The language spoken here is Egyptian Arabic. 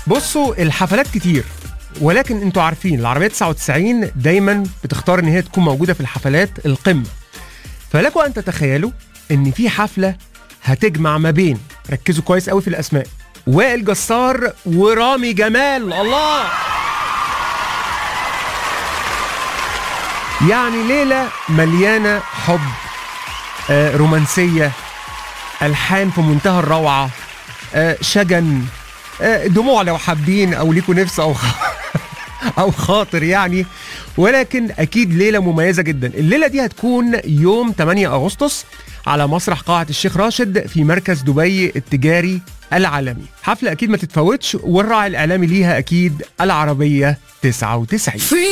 بصوا الحفلات كتير ولكن انتوا عارفين العربيه 99 دايما بتختار ان هي تكون موجوده في الحفلات القمه فلكم ان تتخيلوا ان في حفله هتجمع ما بين ركزوا كويس قوي في الاسماء وائل جسار ورامي جمال الله يعني ليله مليانه حب آه، رومانسيه الحان في منتهى الروعه آه، شجن آه، دموع لو حابين او ليكوا نفس او خ- او خاطر يعني ولكن اكيد ليله مميزه جدا الليله دي هتكون يوم 8 اغسطس على مسرح قاعه الشيخ راشد في مركز دبي التجاري العالمي حفله اكيد ما تتفوتش والراعي الاعلامي ليها اكيد العربيه 99